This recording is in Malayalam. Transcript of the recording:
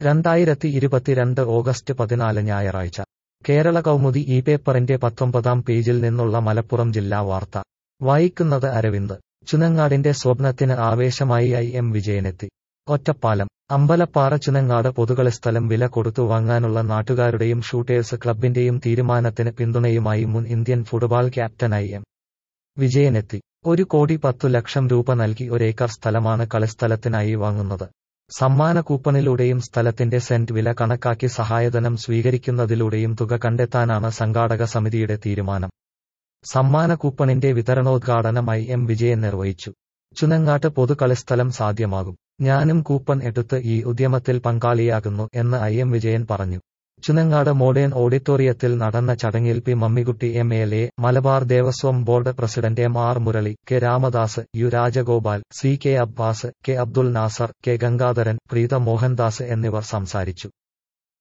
രണ്ടായിരത്തി ഇരുപത്തിരണ്ട് ഓഗസ്റ്റ് പതിനാല് ഞായറാഴ്ച കേരള കൗമുദി ഈ പേപ്പറിന്റെ പത്തൊമ്പതാം പേജിൽ നിന്നുള്ള മലപ്പുറം ജില്ലാ വാർത്ത വായിക്കുന്നത് അരവിന്ദ് ചുനങ്ങാടിന്റെ സ്വപ്നത്തിന് ആവേശമായി ഐ എം വിജയനെത്തി ഒറ്റപ്പാലം അമ്പലപ്പാറ ചുനങ്ങാട് പൊതുകളിസ്ഥലം വില കൊടുത്തു വാങ്ങാനുള്ള നാട്ടുകാരുടെയും ഷൂട്ടേഴ്സ് ക്ലബിന്റെയും തീരുമാനത്തിന് പിന്തുണയുമായി മുൻ Indian football captain I M വിജയനെത്തി ഒരു കോടി പത്തു ലക്ഷം രൂപ നൽകി ഒരേക്കർ സ്ഥലമാണ് കളിസ്ഥലത്തിനായി വാങ്ങുന്നത് സമ്മാന കൂപ്പണിലൂടെയും സ്ഥലത്തിന്റെ സെന്റ് വില കണക്കാക്കി സഹായധനം സ്വീകരിക്കുന്നതിലൂടെയും തുക കണ്ടെത്താനാണ് സംഘാടക സമിതിയുടെ തീരുമാനം സമ്മാന കൂപ്പണിന്റെ വിതരണോദ്ഘാടനം ഐ എം വിജയൻ നിർവഹിച്ചു ചുനങ്ങാട്ട് പൊതു കളിസ്ഥലം സാധ്യമാകും ഞാനും കൂപ്പൺ എടുത്ത് ഈ ഉദ്യമത്തിൽ പങ്കാളിയാകുന്നു എന്ന് ഐ എം വിജയൻ പറഞ്ഞു ചുനങ്ങാട് മോഡേൺ ഓഡിറ്റോറിയത്തിൽ നടന്ന ചടങ്ങിൽ P Mammikutty M L A Malabar Devaswom board president M R Murali K Ramadas U Rajagopal C K Abbas K Abdul Nasar K Gangadharan Preetha Mohandas എന്നിവർ സംസാരിച്ചു